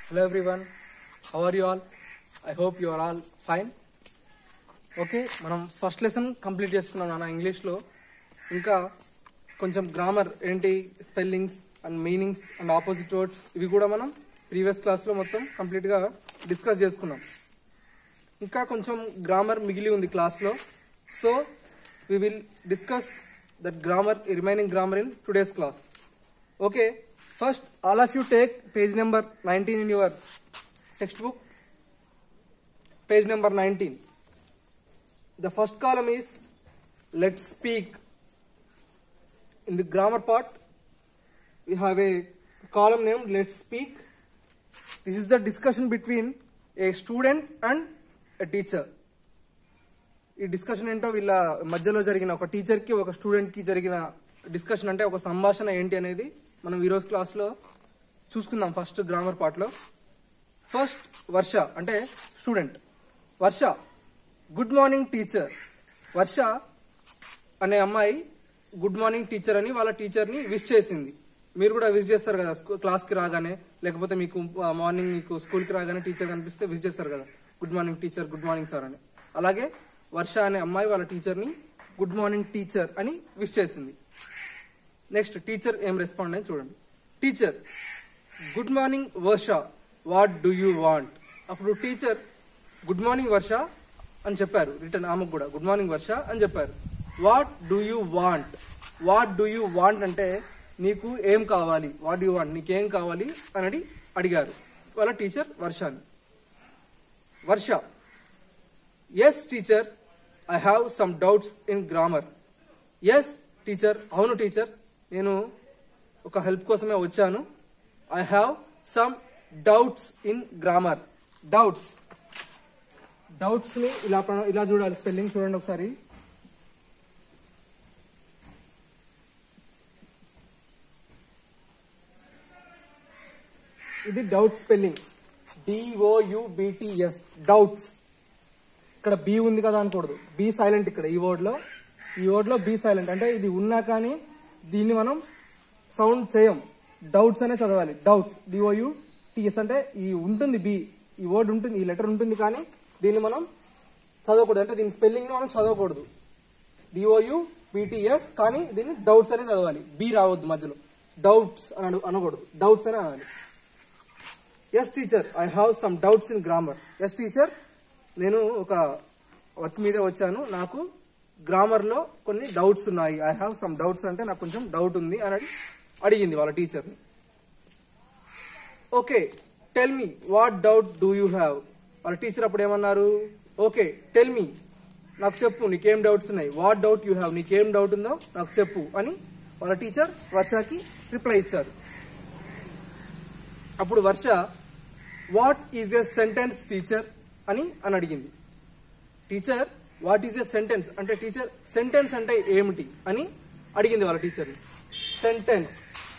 Hello everyone, how are you all? I hope you are all fine. Okay మనం first lesson complete చేసుకున్నాం నాన్న ఇంగ్లీష్లో ఇంకా కొంచెం గ్రామర్ ఏంటి spellings and meanings and opposite words ఇవి కూడా మనం ప్రీవియస్ క్లాస్లో మొత్తం కంప్లీట్గా డిస్కస్ చేసుకున్నాం ఇంకా కొంచెం గ్రామర్ మిగిలి ఉంది క్లాస్లో so we will discuss that grammar remaining grammar in today's class okay first all of you take page number nineteen in your textbook page number nineteen the first column is let's speak in the grammar part we have a column named let's speak this is the discussion between a student and a teacher ఈ discussion ఏంటో వీళ్ళ మధ్యలో జరిగిన ఒక టీచర్కి ఒక స్టూడెంట్కి జరిగిన డిస్కషన్ అంటే ఒక సంభాషణ ఏంటి అనేది మనం ఈరోజు క్లాస్లో చూసుకుందాం ఫస్ట్ గ్రామర్ పార్ట్లో ఫస్ట్ వర్ష అంటే student Varsha good morning teacher Varsha అనే అమ్మాయి గుడ్ మార్నింగ్ టీచర్ అని వాళ్ళ టీచర్ని విష్ చేసింది మీరు కూడా విష్ చేస్తారు కదా స్కూ- క్లాస్కి రాగానే లేకపోతే మీకు ఆ, మార్నింగ్ మీకు స్కూల్కి రాగానే టీచర్ కనిపిస్తే విష్ చేస్తారు కదా good morning teacher good morning sir అని అలాగే వర్ష అనే అమ్మాయి వాళ్ళ టీచర్ని గుడ్ మార్నింగ్ టీచర్ అని విష్ చేసింది నెక్స్ట్ టీచర్ ఏం రెస్పాండ్ అని చూడండి teacher good morning Varsha what do you want అప్పుడు టీచర్ గుడ్ మార్నింగ్ వర్ష అని చెప్పారు రిటర్న్ ఆమెకు కూడా గుడ్ మార్నింగ్ వర్ష అని చెప్పారు what do you want what do you want అంటే నీకు ఏం కావాలి వాట్ యూ వాంట్ నీకేం కావాలి అని అడి అడిగారు వాళ్ళ టీచర్ వర్షాని Varsha yes teacher I have some doubts in grammar yes teacher అవును టీచర్ నేను ఒక హెల్ప్ కోసమే వచ్చాను I have some doubts in grammar doubts doubts ని ఇలా ప్రొనౌ- ఇలా చూడాలి స్పెల్లింగ్ చూడండి ఒకసారి ఇది డౌట్ స్పెల్లింగ్ డిఓయుబిటిఎస్ డౌట్స్ ఇక్కడ బి ఉంది కదా అనకూడదు బి సైలెంట్ ఇక్కడ ఈ వర్డ్ లో ఈ వర్డ్ లో బి సైలెంట్ అంటే ఇది ఉన్నా కానీ దీన్ని మనం సౌండ్ చేయం డౌట్స్ అనే చదవాలి డౌట్స్ డిఓయు టిఎస్ అంటే ఈ ఉంటుంది బి ఈ వర్డ్ ఉంటుంది ఈ లెటర్ ఉంటుంది కానీ దీన్ని మనం చదవకూడదు అంటే దీని స్పెల్లింగ్ మనం చదవకూడదు డిఓయు బిటిఎస్ కానీ దీన్ని డౌట్స్ అనే చదవాలి బి రావద్దు మధ్యలో డౌట్స్ అని అను- అనకూడదు డౌట్స్ అనే అనాలి yes teacher I have some doubts in grammar yes teacher నేను ఒక వర్క్ మీద వచ్చాను నాకు గ్రామర్ లో కొన్ని డౌట్స్ ఉన్నాయి ఐ హ్యావ్ సమ్ డౌట్స్ అంటే నాకు కొంచెం డౌట్ ఉంది అని అడి- అడిగింది వాళ్ళ టీచర్ని okay tell me what doubt do you have వాళ్ళ టీచర్ అప్పుడు ఏమన్నారు ఓకే టెల్ మీ నాకు చెప్పు నీకేం డౌట్స్ ఉన్నాయి వాట్ డౌట్ యూ హ్యావ్ నీకేం డౌట్ ఉందో నాకు చెప్పు అని వాళ్ళ టీచర్ వర్షకి రిప్లై ఇచ్చారు అప్పుడు Varsha what is a sentence teacher అని అని అడిగింది teacher what is a sentence అంటే టీచర్ సెంటెన్స్ అంటే ఏమిటి అని అడిగింది వాళ్ళ టీచర్ని sentence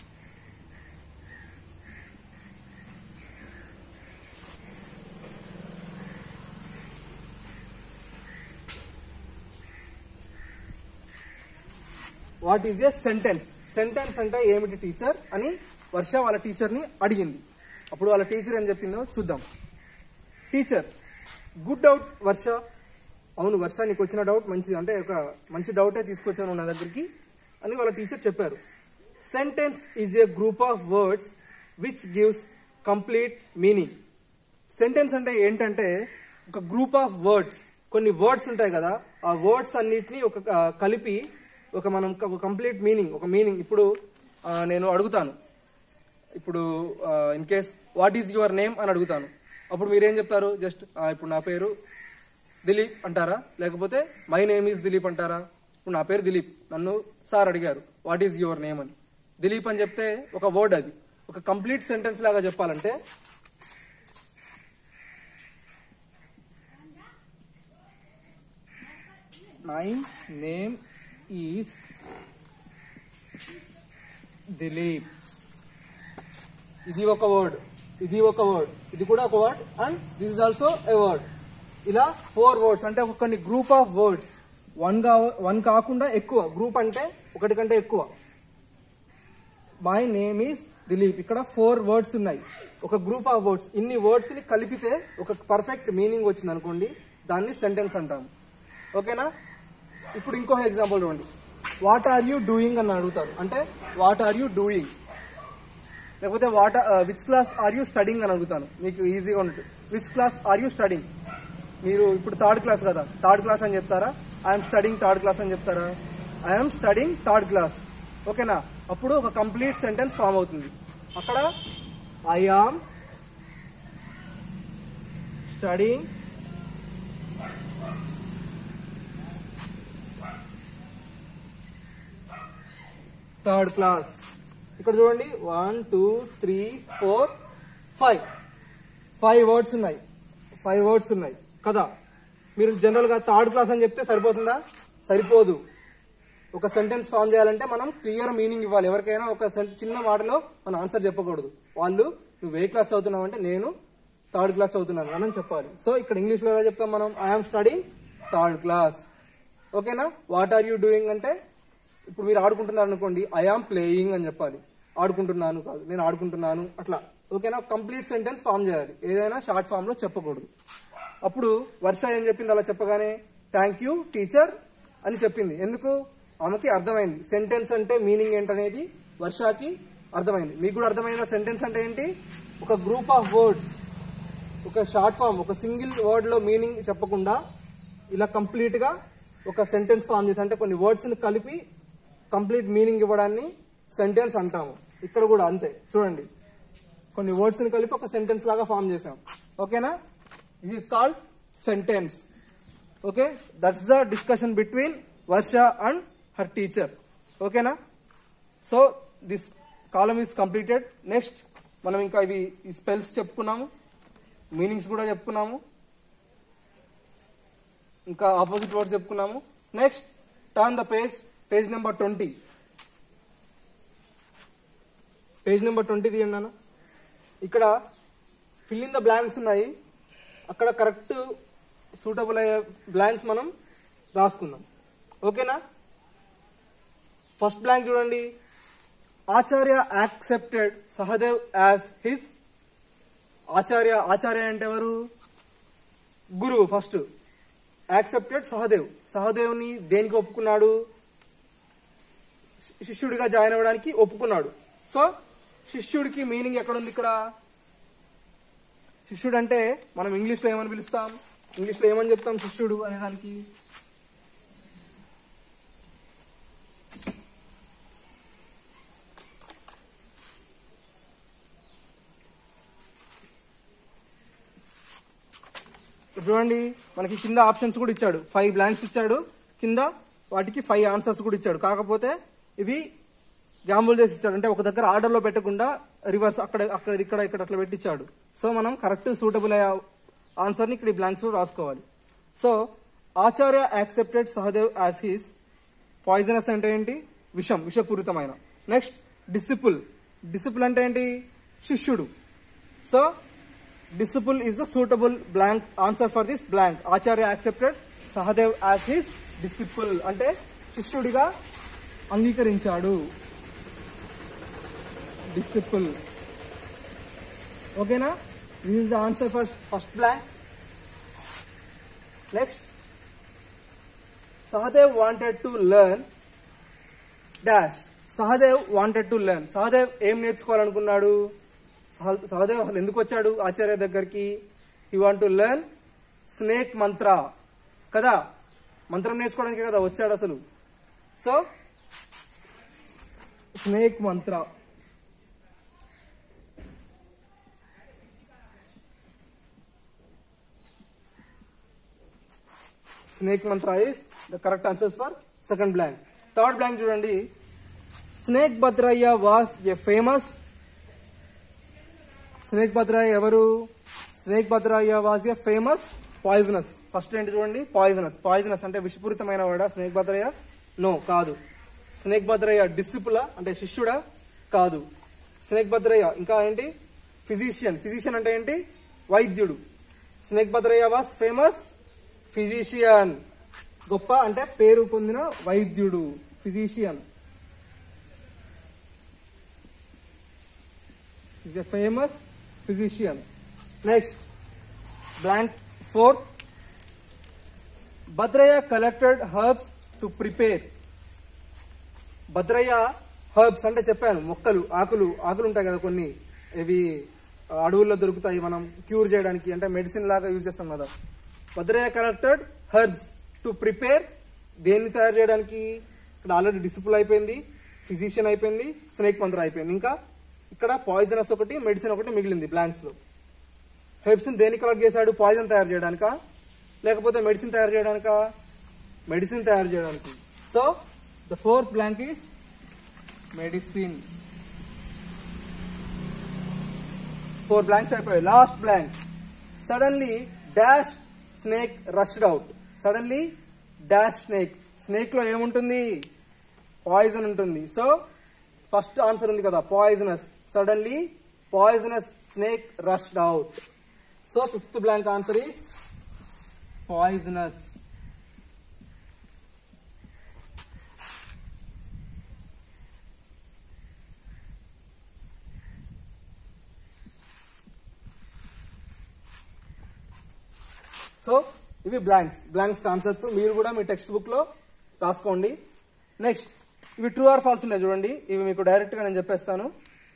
what is a sentence sentence అంటే ఏమిటి టీచర్ అని వర్ష వాళ్ళ టీచర్ని అడిగింది అప్పుడు వాళ్ళ టీచర్ ఏం చెప్పిందో చూద్దాం టీచర్ గుడ్ డౌట్ వర్ష అవును వర్ష నీకు వచ్చిన డౌట్ మంచిది అంటే ఒక మంచి డౌటే తీసుకొచ్చాను నా దగ్గరికి అని వాళ్ళ టీచర్ చెప్పారు sentence is a group of words which gives complete meaning sentence అంటే ఏంటంటే ఒక గ్రూప్ ఆఫ్ వర్డ్స్ కొన్ని వర్డ్స్ ఉంటాయి కదా ఆ వర్డ్స్ అన్నిటిని ఒక ఆ, కలిపి ఒక మనం ఒక కంప్లీట్ మీనింగ్ ఒక మీనింగ్ ఇప్పుడు ఆ, నేను అడుగుతాను ఇప్పుడు in case what is your name అని అడుగుతాను అప్పుడు మీరేం చెప్తారు జస్ట్ ఇప్పుడు నా పేరు దిలీప్ అంటారా లేకపోతే మై నేమ్ ఈజ్ దిలీప్ అంటారా ఇప్పుడు నా పేరు దిలీప్ నన్ను సార్ అడిగారు వాట్ ఈజ్ యువర్ నేమ్ అని దిలీప్ అని చెప్తే ఒక వర్డ్ అది ఒక కంప్లీట్ సెంటెన్స్ లాగా చెప్పాలంటే మై నేమ్ ఈజ్ దిలీప్ ఇది ఒక వర్డ్ ఇది ఒక వర్డ్ ఇది కూడా ఒక word and this is also a word ఇలా ఫోర్ వర్డ్స్ అంటే ఒక కొన్ని గ్రూప్ ఆఫ్ వర్డ్స్ వన్ గా వన్ కాకుండా ఎక్కువ గ్రూప్ అంటే ఒకటి కంటే ఎక్కువ మై నేమ్ ఈస్ దిలీప్ ఇక్కడ ఫోర్ వర్డ్స్ ఉన్నాయి ఒక గ్రూప్ ఆఫ్ వర్డ్స్ ఇన్ని వర్డ్స్ ని కలిపితే ఒక పర్ఫెక్ట్ మీనింగ్ వచ్చింది అనుకోండి దాన్ని సెంటెన్స్ అంటాము ఓకేనా ఇప్పుడు ఇంకో ఎగ్జాంపుల్ చూడండి వాట్ ఆర్ యూ డూయింగ్ అని అడుగుతారు అంటే వాట్ ఆర్ యూ డూయింగ్ లేకపోతే what which class are you studying అని అడుగుతాను మీకు ఈజీగా ఉంటుంది which class are you studying మీరు ఇప్పుడు థర్డ్ క్లాస్ కదా థర్డ్ క్లాస్ అని చెప్తారా ఐఎమ్ స్టడింగ్ థర్డ్ క్లాస్ అని చెప్తారా ఐఎమ్ స్టడింగ్ థర్డ్ క్లాస్ ఓకేనా అప్పుడు ఒక కంప్లీట్ సెంటెన్స్ ఫామ్ అవుతుంది అక్కడ I am studying third class ఇక్కడ చూడండి one two three four five five words ఉన్నాయి ఫైవ్ వర్డ్స్ ఉన్నాయి కదా మీరు జనరల్ గా థర్డ్ క్లాస్ అని చెప్తే సరిపోతుందా సరిపోదు ఒక సెంటెన్స్ ఫామ్ చేయాలంటే మనం క్లియర్ మీనింగ్ ఇవ్వాలి ఎవరికైనా ఒక sen- చిన్న మాటలో మనం ఆన్సర్ చెప్పకూడదు వాళ్ళు నువ్వు ఏ క్లాస్ చదువుతున్నావు అంటే నేను థర్డ్ క్లాస్ చదువుతున్నాను అని చెప్పాలి సో ఇక్కడ ఇంగ్లీష్ లో ఎలా చెప్తాం మనం ఐఎమ్ స్టడింగ్ థర్డ్ క్లాస్ ఓకేనా వాట్ ఆర్ యూ డూయింగ్ అంటే ఇప్పుడు మీరు ఆడుకుంటున్నారు అనుకోండి ఐ ఆమ్ ప్లేయింగ్ అని చెప్పాలి ఆడుకుంటున్నాను కాదు నేను ఆడుకుంటున్నాను అట్లా ఓకేనా కంప్లీట్ సెంటెన్స్ ఫామ్ చేయాలి ఏదైనా షార్ట్ ఫామ్ లో చెప్పకూడదు అప్పుడు వర్ష ఏం చెప్పింది అలా చెప్పగానే థ్యాంక్ యూ టీచర్ అని చెప్పింది ఎందుకు ఆమెకి అర్థమైంది సెంటెన్స్ అంటే మీనింగ్ ఏంటనేది వర్షాకి అర్థమైంది మీకు కూడా అర్థమైన సెంటెన్స్ అంటే ఏంటి ఒక గ్రూప్ ఆఫ్ వర్డ్స్ ఒక షార్ట్ ఫామ్ ఒక సింగిల్ వర్డ్ లో మీనింగ్ చెప్పకుండా ఇలా కంప్లీట్ గా ఒక సెంటెన్స్ ఫామ్ చేసి అంటే కొన్ని వర్డ్స్ ని కలిపి కంప్లీట్ మీనింగ్ ఇవ్వడాన్ని సెంటెన్స్ అంటాము ఇక్కడ కూడా అంతే చూడండి కొన్ని వర్డ్స్ ని కలిపి ఒక సెంటెన్స్ లాగా ఫామ్ చేసాం ఓకేనా this is called sentence okay that's the discussion between Varsha and her teacher ఓకేనా so this column is completed next మనం ఇంకా ఇవి ఈ స్పెల్స్ చెప్పుకున్నాము మీనింగ్స్ కూడా చెప్పుకున్నాము ఇంకా ఆపోజిట్ వర్డ్ చెప్పుకున్నాము next turn the page page number twenty page number twenty తీయండి నాన్న ఇక్కడ ఫిల్ ఇన్ ద బ్లాంక్స్ ఉన్నాయి అక్కడ కరెక్ట్ సూటబుల్ అయ్యే బ్లాంక్స్ మనం రాసుకుందాం ఓకేనా ఫస్ట్ బ్లాంక్ చూడండి Acharya accepted Sahadev as his Acharya Acharya అంటే ఎవరు గురువు ఫస్ట్ యాక్సెప్టెడ్ సహదేవ్ సహదేవ్ని దేనికి ఒప్పుకున్నాడు శి- శిష్యుడిగా జాయిన్ అవ్వడానికి ఒప్పుకున్నాడు సో శిష్యుడికి మీనింగ్ ఎక్కడ ఉంది ఇక్కడ శిష్యుడు అంటే మనం ఇంగ్లీష్ లో ఏమని పిలుస్తాం ఇంగ్లీష్ లో ఏమని చెప్తాం శిష్యుడు అనే దానికి ఇప్పుడు చూడండి మనకి కింద ఆప్షన్స్ కూడా ఇచ్చాడు ఫైవ్ బ్లాంక్స్ ఇచ్చాడు కింద వాటికి ఫైవ్ ఆన్సర్స్ కూడా ఇచ్చాడు కాకపోతే ఇవి గ్యాంబుల్ చేసి ఇచ్చాడు అంటే ఒక దగ్గర ఆర్డర్ లో పెట్టకుండా రివర్స్ అక్కడ అక్కడ ఇక్కడ ఇక్కడ అట్లా పెట్టించాడు సో మనం కరెక్ట్ సూటబుల్ అయ్యే ఆన్సర్ ని ఇక్కడ బ్లాంక్స్ లో రాసుకోవాలి so Acharya accepted Sahadev as his poisonous అంటే ఏంటి విషం విషపూరితమైన నెక్స్ట్ డిసిపుల్ డిసిపుల్ అంటే ఏంటి శిష్యుడు so disciple is the suitable blank answer for this blank Acharya accepted Sahadev as his disciple అంటే శిష్యుడిగా అంగీకరించాడు డిసిపుల్ ఓకేనా this is the answer for first blank next Sahadev wanted to learn dash Sahadev wanted to learn Sahadev ఏం నేర్చుకోవాలనుకున్నాడు సహ- సహదేవ్ అసలు ఎందుకు వచ్చాడు ఆచార్య దగ్గరికి he want to learn snake mantra కదా మంత్రం నేర్చుకోవడానికి కదా వచ్చాడు అసలు so snake mantra snake mantra is the correct answers for second blank third blank చూడండి snake Bhadrayya was a famous snake Bhadrayya ఎవరు snake Bhadrayya was a famous poisonous first ఏంటి చూడండి పాయిజనస్ పాయిజనస్ అంటే విషపూరితమైన వాడా స్నేక్ భద్రయ్య నో కాదు స్నేక్ భద్రయ్య డిసిపులా అంటే శిష్యుడా కాదు స్నేక్ భద్రయ్య ఇంకా ఏంటి ఫిజిషియన్ ఫిజిషియన్ అంటే ఏంటి వైద్యుడు snake Bhadrayya was famous physician గొప్ప అంటే పేరు పొందిన వైద్యుడు physician is a famous physician next blank 4 Bhadrayya collected herbs to prepare Bhadrayya herbs అంటే చెప్పాను మొక్కలు ఆకులు ఆకులు ఉంటాయి కదా కొన్ని ఇవి అడవుల్లో దొరుకుతాయి మనం క్యూర్ చేయడానికి అంటే మెడిసిన్ లాగా యూజ్ చేస్తాం కదా Bhadrayya collected herbs to prepare దేన్ని తయారు చేయడానికి ఇక్కడ ఆల్రెడీ డిసిపుల్ అయిపోయింది ఫిజిషియన్ అయిపోయింది స్నేక్ మంత్ర అయిపోయింది ఇంకా ఇక్కడ పాయిజనస్ ఒకటి మెడిసిన్ ఒకటి మిగిలింది బ్లాంక్స్ లో హెర్బ్స్ దేన్ని కలెక్ట్ చేశాడు పాయిజన్ తయారు చేయడానికా లేకపోతే మెడిసిన్ తయారు చేయడానికా మెడిసిన్ తయారు చేయడానికి so the fourth blank is medicine four blanks అయిపోయాయి last blank suddenly dash snake rushed out suddenly dash snake snake లో ఏముంటుంది పాయిజన్ ఉంటుంది సో ఫస్ట్ ఆన్సర్ ఉంది కదా poisonous suddenly poisonous snake rushed out so fifth blank answer is poisonous so ఇవి blanks blanks answers మీరు కూడా మీ text book లో రాసుకోండి నెక్స్ట్ ఇవి ట్రూ ఆర్ ఫాల్స్ ఉన్నాయి చూడండి ఇవి మీకు డైరెక్ట్ గా నేను చెప్పేస్తాను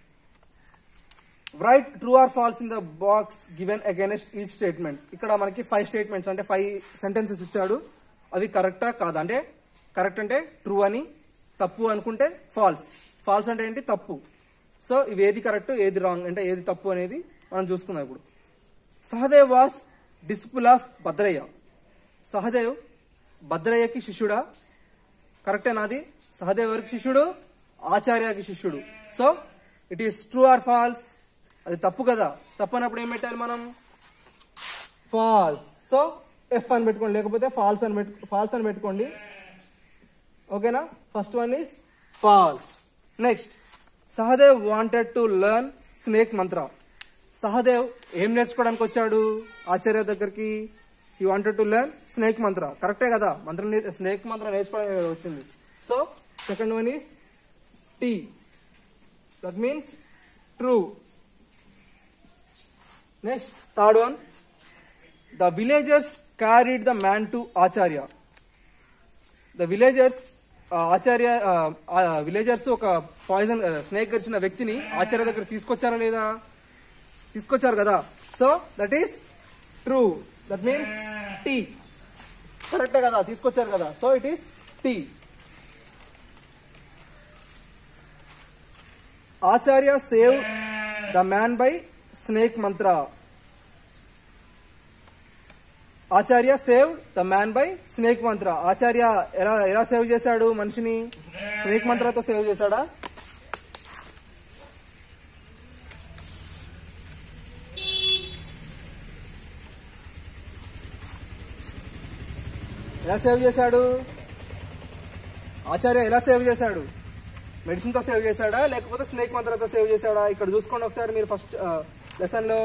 right true or false in the box given against each statement ఇక్కడ మనకి ఫైవ్ స్టేట్మెంట్స్ అంటే ఫైవ్ సెంటెన్సెస్ ఇచ్చాడు అవి కరెక్టా కాదా అంటే కరెక్ట్ అంటే ట్రూ అని తప్పు అనుకుంటే ఫాల్స్ ఫాల్స్ అంటే ఏంటి తప్పు సో ఇవి ఏది కరెక్ట్ ఏది రాంగ్ అంటే ఏది తప్పు అనేది మనం చూసుకుందాం ఇప్పుడు Sahadev was disciple of Bhadrayya Sahadev భద్రయ్యకి శిష్యుడా కరెక్టే నాది సహదేవ్ ఎవరికి శిష్యుడు ఆచార్యకి శిష్యుడు so it is true or false అది తప్పు కదా తప్పు అన్నప్పుడు ఏం పెట్టాలి మనం ఫాల్స్ సో ఎఫ్ అని పెట్టుకోండి లేకపోతే ఫాల్స్ అని పెట్టు ఫాల్స్ అని పెట్టుకోండి ఓకేనా first one is false next Sahadev wanted to learn snake mantra Sahadev ఏం నేర్చుకోవడానికి వచ్చాడు ఆచార్య దగ్గరికి ఈ వాంటెడ్ టు లెర్న్ స్నేక్ మంత్ర కరెక్టే కదా మంత్రం స్నేక్ మంత్ర నేర్చుకోవడానికి కదా వచ్చింది so second one is T that means true next third one the villagers carried the man to Acharya the villagers Acharya villagers ఒక పాయిజన్ స్నేక్ గరిచిన వ్యక్తిని ఆచార్య దగ్గర తీసుకొచ్చారా లేదా తీసుకొచ్చారు కదా so that is true that means T కరెక్టే కదా తీసుకొచ్చారు కదా so it is T Acharya save the man by snake mantra Acharya save the man by snake mantra Acharya ఎలా ఎలా సేవ్ చేశాడు మనిషిని స్నేక్ మంత్రతో సేవ్ చేశాడా ఎలా సేవ్ చేశాడు ఆచార్య ఎలా సేవ్ చేశాడు మెడిసిన్ తో సేవ్ చేశాడా లేకపోతే స్నేక్ మంత్రతో సేవ్ చేశాడా ఇక్కడ చూసుకోండి ఒకసారి మీరు ఫస్ట్ లెసన్ లో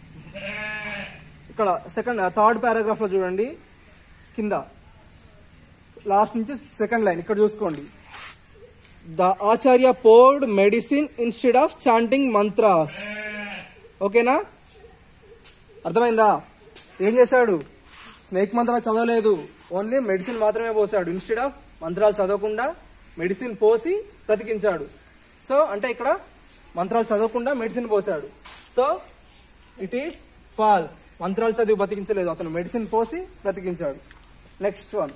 ఇక్కడ సెకండ్ థర్డ్ పారాగ్రాఫ్ లో చూడండి కింద లాస్ట్ నుంచి సెకండ్ లైన్ ఇక్కడ చూసుకోండి the Acharya poured medicine instead of chanting mantras ఓకేనా అర్థమైందా ఏం చేశాడు స్నేక్ మంత్రాలు చదవలేదు ఓన్లీ మెడిసిన్ మాత్రమే పోసాడు ఇన్స్టెడ్ ఆఫ్ మంత్రాలు చదవకుండా మెడిసిన్ పోసి బ్రతికించాడు సో అంటే ఇక్కడ మంత్రాలు చదవకుండా మెడిసిన్ పోసాడు సో ఇట్ ఈస్ ఫాల్స్ మంత్రాలు చదివి బ్రతికించలేదు అతను మెడిసిన్ పోసి బ్రతికించాడు next one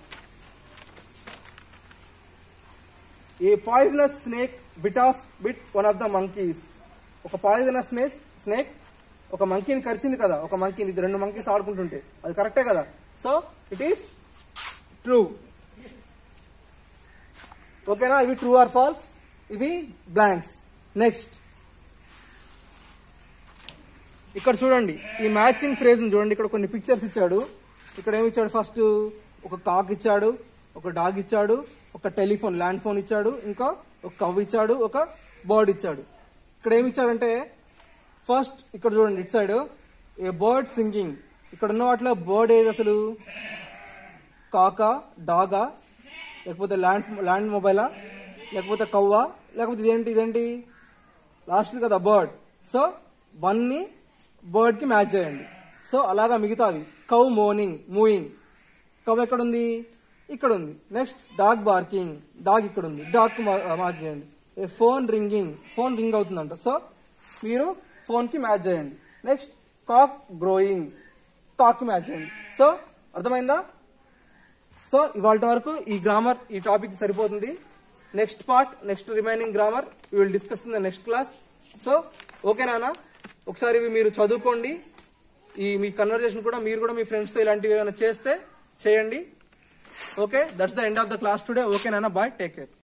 a poisonous snake bit of bit one of the monkeys ఒక పాయిజనస్ స్నేక్ స్నేక్ ఒక మంకీని కరిచింది కదా ఒక మంకీని ఇది రెండు మంకీస్ ఆడుకుంటుంటే అది కరెక్టే కదా సో ఇట్ ఈస్ ట్రూ ఓకేనా ఇవి ట్రూ ఆర్ ఫాల్స్ ఇవి బ్లాంక్స్ నెక్స్ట్ ఇక్కడ చూడండి ఈ మ్యాచింగ్ ఫ్రేజ్ చూడండి ఇక్కడ కొన్ని పిక్చర్స్ ఇచ్చాడు ఇక్కడ ఏమి ఇచ్చాడు ఫస్ట్ ఒక కాక్ ఇచ్చాడు ఒక డాగ్ ఇచ్చాడు ఒక టెలిఫోన్ ల్యాండ్ ఫోన్ ఇచ్చాడు ఇంకా ఒక కవ్ ఇచ్చాడు ఒక బర్డ్ ఇచ్చాడు ఇక్కడ ఏమి ఇచ్చాడంటే ఫస్ట్ ఇక్కడ చూడండి it side a bird singing ఇక్కడ ఉన్న వాటిలో బర్డ్ ఏది అసలు కాక డాగా లేకపోతే ల్యాండ్ ల్యాండ్ మొబైలా లేకపోతే కవ్వా లేకపోతే ఇదేంటి ఇదేంటి లాస్ట్ కదా బర్డ్ సో వన్ని బర్డ్కి మ్యాచ్ చేయండి సో అలాగా మిగతావి కౌ మోర్నింగ్ మూవింగ్ కవ్ ఎక్కడ ఉంది ఇక్కడ ఉంది నెక్స్ట్ డాగ్ బార్కింగ్ డాగ్ ఇక్కడ ఉంది డాగ్ మార్క్ చేయండి ఫోన్ రింగింగ్ ఫోన్ రింగ్ అవుతుందంట సో మీరు ఫోన్కి మ్యాచ్ చేయండి నెక్స్ట్ కాక్ గ్రోయింగ్ కాక్కి మ్యాచ్ చేయండి సో అర్థమైందా సో ఇవాళ వరకు ఈ గ్రామర్ ఈ టాపిక్ సరిపోతుంది next part next remaining grammar will discuss in the next class so okay నాన్న ఒకసారి ఇవి మీరు చదువుకోండి ఈ మీ కన్వర్జేషన్ కూడా మీరు కూడా మీ ఫ్రెండ్స్తో ఇలాంటివి ఏమైనా చేస్తే చేయండి okay that's the end of the class today okay నాన్న బాయ్ టేక్ కేర్